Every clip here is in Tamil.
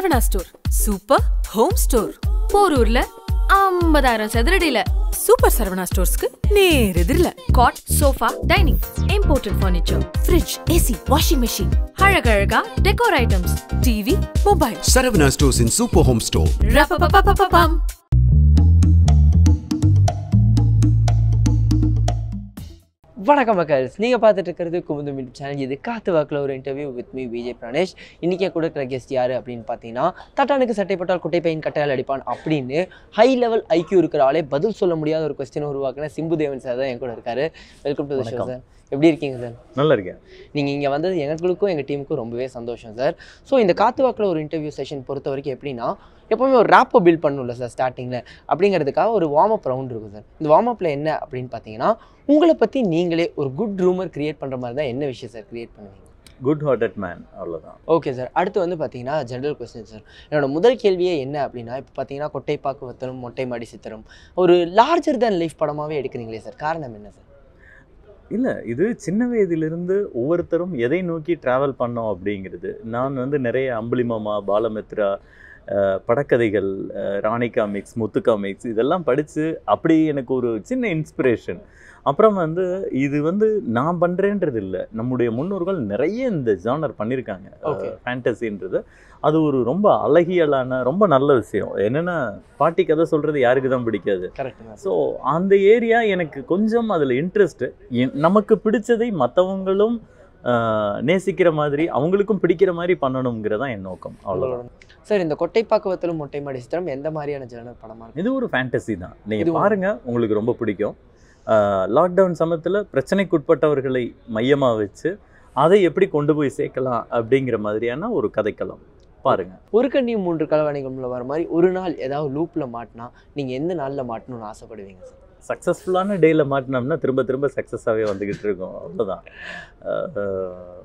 Saravana store super home store போரூர்ல ஐம்பதாயிரம் சதுரடியில சூப்பர் சரவணா ஸ்டோர்ஸ்க்கு நேர் எதிரில cot sofa dining imported furniture fridge AC washing machine அழகழகா decor items TV mobile Saravana Stores in Super Home Store. ரப்பப்பப்பப்பப்பம் வணக்கம் மக்கள்ஸ் நீங்கள் பார்த்துட்டு இருக்கிறது குமுதம் யூடியூப் சேனல் இது காத்து வாக்கில் ஒரு interview with me Vijay Pranesh இன்றைக்கி கூட இருக்கிற கெஸ்ட் யார் அப்படின்னு பார்த்தீங்கன்னா தட்டானுக்கு சட்டைப்பட்டால் குட்டை பையன் கட்டையால் அடிப்பான் அப்படின்னு ஹை லெவல் ஐக்கியூ இருக்கிற ஆளே பதில் சொல்ல முடியாத ஒரு கொஸ்டினை உருவாக்குன சிம்புதேவன் சார் தான் என் கூட இருக்காரு வெல்கம் டு த ஷோ வணக்கம். சார் எப்படி இருக்கீங்க சார் நல்லா இருக்கேன் நீங்கள் இங்கே வந்தது எங்களுக்கும் எங்கள் டீமுக்கும் ரொம்பவே சந்தோஷம் சார் ஸோ இந்த காத்து வாக்கில் ஒரு இன்டர்வியூ செஷன் பொறுத்த வரைக்கும் எப்படின்னா எப்போவுமே ஒரு ரேப்பை பில்ட் பண்ணணும்ல சார் ஸ்டார்டிங்கில் அப்படிங்கிறதுக்காக ஒரு வார்ம் அப் ரவுண்ட் இருக்கும் சார் இந்த வார்ம் அப்பில் என்ன அப்படின்னு பார்த்தீங்கன்னா உங்களை பற்றி நீங்களே ஒரு குட் ரூமர் கிரியேட் பண்ணுற மாதிரி தான் என்ன விஷயம் சார் கிரியேட் பண்ணுவீங்க குட் ஹார்ட்டட் மேன் அவ்வளோதான் ஓகே சார் அடுத்து வந்து பார்த்தீங்கன்னா ஜென்ரல் கொஸ்டின் சார் என்னோட முதல் கேள்வியே என்ன அப்படின்னா இப்போ பார்த்தீங்கன்னா கொட்டைப்பாக்கு வத்தலும் மொட்டை மாடி சித்திரம் ஒரு லார்ஜர் தேன் லைஃப் படமாகவே எடுக்கிறீங்களே சார் காரணம் என்ன சார் இல்லை இது சின்ன வயதிலிருந்து ஒவ்வொருத்தரும் எதை நோக்கி ட்ராவல் பண்ணோம் அப்படிங்கிறது நான் வந்து நிறைய அம்புலிமாமா பாலமித்ரா அஹ், படக்கதைகள் அஹ், ராணி காமிக்ஸ் முத்து காமிக்ஸ் இதெல்லாம் படித்து அப்படி எனக்கு ஒரு சின்ன இன்ஸ்பிரேஷன் அப்புறம் வந்து இது வந்து நான் பண்ணுறேன்றது இல்லை நம்முடைய முன்னோர்கள் நிறைய இந்த ஜானர் பண்ணியிருக்காங்க Okay. ஃபேண்டசின்றது அது ஒரு ரொம்ப அழகியலான ரொம்ப நல்ல விஷயம் என்னென்னா பாட்டி கதை சொல்கிறது யாருக்கு தான் பிடிக்காது கரெக்ட் ஸோ அந்த ஏரியா எனக்கு கொஞ்சம் அதில் இன்ட்ரெஸ்ட்டு நமக்கு பிடிச்சதை மற்றவங்களும் நேசிக்கிற மாதிரி அவங்களுக்கும் பிடிக்கிற மாதிரி பண்ணணுங்கிறதான் என் நோக்கம் அவ்வளோதான் சார் இந்த கொட்டைப்பாக்கு வத்தலும் மொட்டை மாடி சித்திரம் எந்த மாதிரியான ஜெனரல் படமாக இருக்கும் இது ஒரு ஃபேண்டசி தான் இது நீங்கள் ஒரு- பாருங்க உங்களுக்கு ரொம்ப பிடிக்கும் லாக்டவுன் சமயத்தில் பிரச்சனைக்குட்பட்டவர்களை மையமாக வச்சு அதை எப்படி கொண்டு போய் சேர்க்கலாம் அப்படிங்கிற மாதிரியான ஒரு கதைக்களம் பாருங்க ஒரு கண்ணியும் மூன்று கலவாணிகம்ல வர மாதிரி ஒரு நாள் ஏதாவது லூப்ல மாட்டினா நீங்க எந்த நாள்ல மாட்டணும்னு ஆசைப்படுவீங்க சார் சக்ஸஸ்ஃபுல்லான டேயில் மாட்டினோம்னா திரும்ப திரும்ப சக்ஸஸாகவே வந்துக்கிட்டு இருக்கோம் அவ்வளோதான் அஹ்,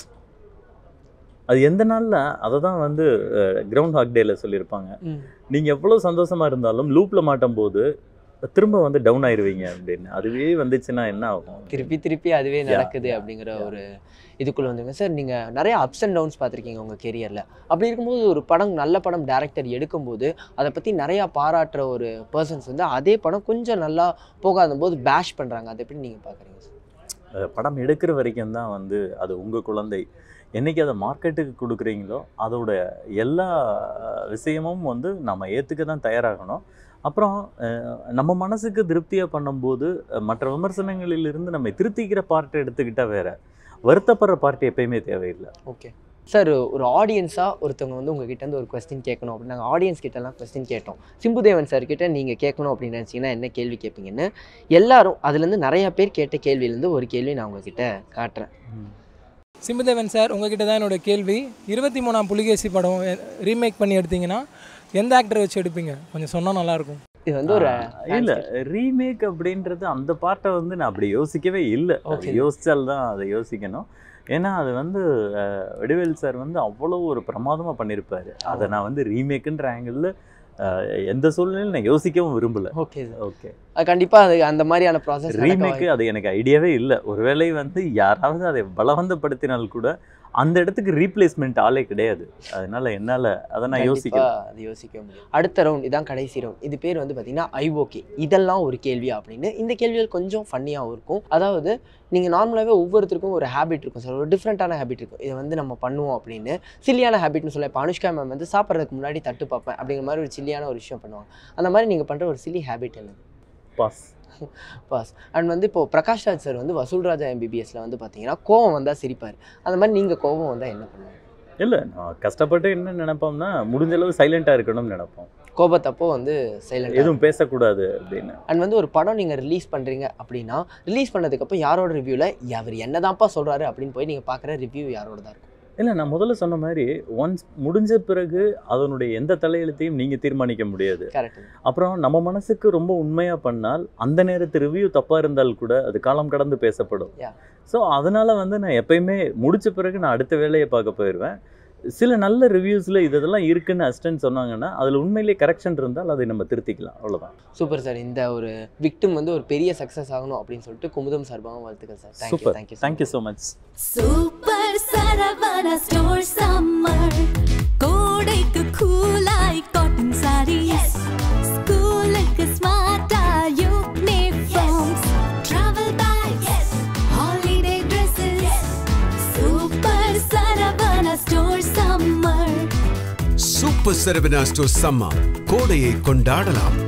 அது எந்த நாளில் அதை தான் வந்து கிரவுண்ட் ஹாக் டேயில் சொல்லியிருப்பாங்க நீங்கள் எவ்வளோ சந்தோஷமாக இருந்தாலும் லூப்பில் மாட்டும் போது திரும்ப வந்து டவுன் ஆயிருவீங்க அப்படின்னு அதுவே வந்துச்சுன்னா என்ன ஆகும் திருப்பி திருப்பி அதுவே Yeah, நடக்குது yeah, அப்படிங்கிற yeah. ஒரு இதுக்குள்ள வந்துங்க சார் நீங்க நிறைய அப்ஸ் அண்ட் டவுன்ஸ் பார்த்துருக்கீங்க உங்க கெரியர்ல அப்படி இருக்கும்போது ஒரு படம் நல்ல படம் டேரக்டர் எடுக்கும்போது அதை பத்தி நிறைய பாராட்டுற ஒரு பர்சன்ஸ் வந்து அதே படம் கொஞ்சம் நல்லா போகாத போது பேஷ் பண்றாங்க அதை எப்படி நீங்க பாக்குறீங்க சார் அஹ், படம் எடுக்கிற வரைக்கும் தான் வந்து அது உங்கள் குழந்தை என்னைக்கு அதை மார்க்கெட்டுக்கு கொடுக்குறீங்களோ அதோட எல்லா அஹ், விஷயமும் வந்து நம்ம ஏற்றுக்க தான் தயாராகணும் அப்புறம் அஹ், நம்ம மனசுக்கு திருப்தியாக பண்ணும்போது அஹ், மற்ற விமர்சனங்களிலிருந்து நம்ம திருத்திக்கிற பார்ட்டை எடுத்துக்கிட்டால் வேற வருத்தப்படுற பார்ட்டி எப்பயுமே தேவையில்லை ஓகே சார் ஒரு ஆடியன்ஸாக ஒருத்தவங்க வந்து உங்ககிட்ட இருந்து ஒரு கொஸ்டின் கேட்கணும் அப்படின்னு நாங்கள் ஆடியன்ஸ் கிட்டலாம் கொஸ்டின் கேட்டோம் சிம்புதேவன் சார் கிட்ட நீங்கள் கேட்கணும் அப்படின்னு நினச்சிங்கன்னா என்ன கேள்வி கேட்பீங்கன்னு எல்லாரும் அதுலேருந்து நிறைய பேர் கேட்ட கேள்வியிலேருந்து ஒரு கேள்வி நான் உங்ககிட்ட காட்டுறேன் சிம்புதேவன் சார் உங்ககிட்ட தான் என்னோட கேள்வி இருபத்தி மூணாம் புலிகேசி படம் ரீமேக் பண்ணி எடுத்தீங்கன்னா எந்த ஆக்டரை வச்சு எடுப்பீங்க கொஞ்சம் சொன்னால் நல்லாயிருக்கும் இது வந்து ஒரு இல்லை ரீமேக் அப்படின்றது அந்த பார்ட்டை வந்து நான் அப்படி யோசிக்கவே இல்லை Okay. யோசிச்சால் தான் அதை யோசிக்கணும் ஏன்னா அது வந்து அஹ், வடிவேல் சார் வந்து அவ்வளோ ஒரு பிரமாதமாக பண்ணியிருப்பாரு அதை நான் வந்து ரீமேக்குன்ற ஆங்கிளில் எந்த சூழ்நிலையும் நான் யோசிக்கவும் விரும்பல ஓகே சார் ஓகே அது கண்டிப்பாக அது அந்த மாதிரியான ப்ராசஸ் ரீமேக்கு அது எனக்கு ஐடியாவே இல்லை ஒருவேளை வந்து யாராவது அதை பலவந்தப்படுத்தினால் கூட அந்த இடத்துக்கு ரீப்ளேஸ்மெண்ட் ஆளே கிடையாது அதனால என்னால் அதை நான் யோசிக்கல அது யோசிக்க முடியும் அடுத்த ரவுண்ட் இதான் கடைசி ரவுண்ட் இது பேர் வந்து பார்த்தீங்கன்னா ஐஓகே இதெல்லாம் ஒரு கேள்வி அப்படின்னு இந்த கேள்விகள் கொஞ்சம் ஃபன்னியாகவும் இருக்கும் அதாவது நீங்கள் நார்மலாகவே ஒவ்வொருத்தருக்கும் ஒரு ஹேபிட் இருக்கும் சார் ஒரு டிஃப்ரெண்ட்டான ஹேபிட் இருக்கும் இதை வந்து நம்ம பண்ணுவோம் அப்படின்னு சில்லியான ஹேபிட்னு சொல்ல இப்போ அனுஷ்கா மேம் வந்து சாப்பிட்றதுக்கு முன்னாடி தட்டு பார்ப்பேன் அப்படிங்கிற மாதிரி ஒரு சில்லியான ஒரு விஷயம் பண்ணுவாங்க அந்த மாதிரி நீங்கள் பண்ணுற ஒரு சில்லி ஹேபிட் என்ன பாஸ் பாஸ் அண்ட் வந்து இப்போ பிரகாஷ் ராஜ் சார் வந்து வசூல் ராஜா எம்பிபிஎஸ்ல வந்து பார்த்தீங்கன்னா கோவம் வந்தால் சிரிப்பார் அந்த மாதிரி நீங்கள் கோவம் வந்தால் என்ன பண்ணுவீங்க இல்லை நான் கஷ்டப்பட்டு என்ன நினைப்போம்னா முடிஞ்ச அளவு சைலண்ட்டாக இருக்கணும்னு நினைப்போம் கோபத்தப்போ வந்து சைலண்ட் எதுவும் பேசக்கூடாது அப்படின்னு அண்ட் வந்து ஒரு படம் நீங்கள் ரிலீஸ் பண்ணுறீங்க அப்படின்னா ரிலீஸ் பண்ணதுக்கப்புறம் யாரோட ரிவ்யூவில் அவர் என்னதான்ப்பா சொல்கிறாரு அப்படின்னு போய் நீங்கள் பார்க்குற ரிவ்யூ யாரோட தான் இருக்கும் இல்லை நான் முதல்ல சொன்ன மாதிரி ஒன்ஸ் முடிஞ்ச பிறகு அதனுடைய எந்த தலையெழுத்தையும் நீங்கள் தீர்மானிக்க முடியாது கரெக்ட் அப்புறம் நம்ம மனசுக்கு ரொம்ப உண்மையாக பண்ணால் அந்த நேரத்து ரிவ்யூ தப்பாக இருந்தால் கூட அது காலம் கடந்து பேசப்படும் Yeah. ஸோ அதனால வந்து நான் எப்பயுமே முடிச்ச பிறகு நான் அடுத்த வேலையை பார்க்க போயிடுவேன் சில நல்ல ரிவ்யூஸில் இது இதெல்லாம் இருக்குன்னு அசிஸ்டன்ட் சொன்னாங்கன்னா அதில் உண்மையிலேயே கரெக்ஷன் இருந்தால் அதை நம்ம திருத்திக்கலாம் அவ்வளோதான் சூப்பர் சார் இந்த ஒரு விக்டிம் வந்து ஒரு பெரிய சக்ஸஸ் ஆகணும் அப்படின்னு சொல்லிட்டு குமுதம் சார்பாக வாழ்த்துக்கள் sir thank you super thank you thank you so much super Saravana store summer கூட கோடைக்கு கூலாய் காட்டன் சாரீஸ் ஸ்கூலுக்கு ஸ்மார்ட்டா uniforms travel bags holiday dresses super Saravana store summer super Saravana store சம்மா கோடையை கொண்டாடலாம்